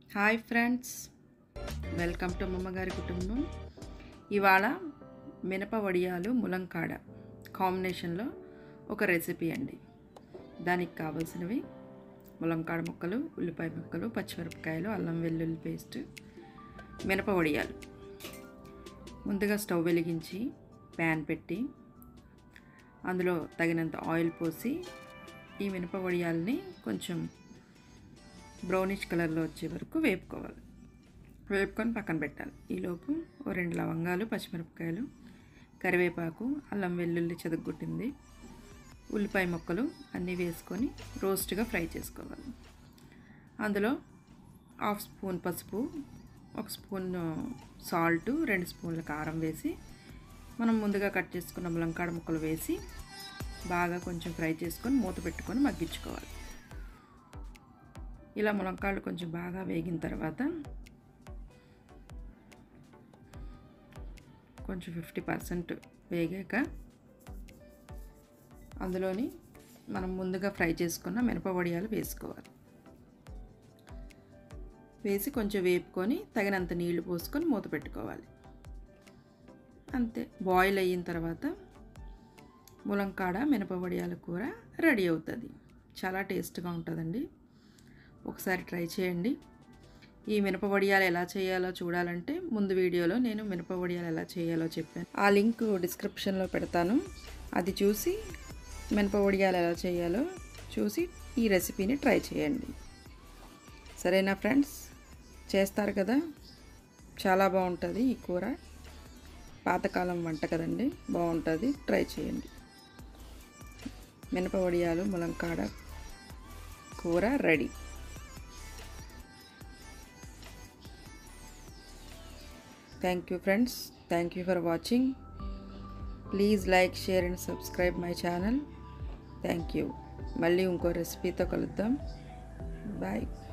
hi friends welcome to అమ్మగారి కుటుంబం ఇవాళ మినప వడియాలు ములంకాడ కాంబినేషన్లో ఒక రెసిపీ అండి దానికి కావాల్సినవి ములంకాడ ముక్కలు ఉల్లిపాయ ముక్కలు పచ్చిమిరపకాయలు అల్లం వెల్లుల్లి పేస్ట్ మినప వడియాలు ముందుగా స్టవ్ వెలిగించి ప్యాన్ పెట్టి అందులో తగినంత ఆయిల్ పోసి ఈ మినప వడియాల్ని కొంచెం బ్రౌనిష్ కలర్లో వచ్చే వరకు వేపుకోవాలి వేపుకొని పక్కన పెట్టాలి ఈలోపు ఓ రెండు లవంగాలు పచ్చిమిరపకాయలు కరివేపాకు అల్లం వెల్లుల్లి చెదగొట్టింది ఉల్లిపాయ ముక్కలు అన్నీ వేసుకొని రోస్ట్గా ఫ్రై చేసుకోవాలి అందులో హాఫ్ స్పూన్ పసుపు ఒక స్పూన్ సాల్ట్ రెండు స్పూన్ల కారం వేసి మనం ముందుగా కట్ చేసుకున్న ములంకాడ ముక్కలు వేసి బాగా కొంచెం ఫ్రై చేసుకొని మూత పెట్టుకొని మగ్గించుకోవాలి ఇలా ములంకాళ్ళు కొంచెం బాగా వేగిన తర్వాత కొంచెం ఫిఫ్టీ పర్సెంట్ వేగాక అందులోని మనం ముందుగా ఫ్రై చేసుకున్న మినప వడియాలు వేసుకోవాలి వేసి కొంచెం వేపుకొని తగినంత నీళ్లు పోసుకొని మూత పెట్టుకోవాలి అంతే బాయిల్ అయిన తర్వాత ములంకాడ మినప వడియాల కూర రెడీ అవుతుంది చాలా టేస్ట్గా ఉంటుందండి ఒకసారి ట్రై చేయండి ఈ మినప వడియాలు ఎలా చేయాలో చూడాలంటే ముందు వీడియోలో నేను మినప వడియాలు ఎలా చేయాలో చెప్పాను ఆ లింక్ డిస్క్రిప్షన్లో పెడతాను అది చూసి మినప వడియాలు ఎలా చేయాలో చూసి ఈ రెసిపీని ట్రై చేయండి సరేనా ఫ్రెండ్స్ చేస్తారు కదా చాలా బాగుంటుంది ఈ కూర పాతకాలం వంట కదండి బాగుంటుంది ట్రై చేయండి మినప వడియాలు ములంకాడ కూర ready thank you friends thank you for watching please like share and subscribe my channel thank you మళ్ళీ ఇంకో రెసిపీతో కలుద్దాం బాయ్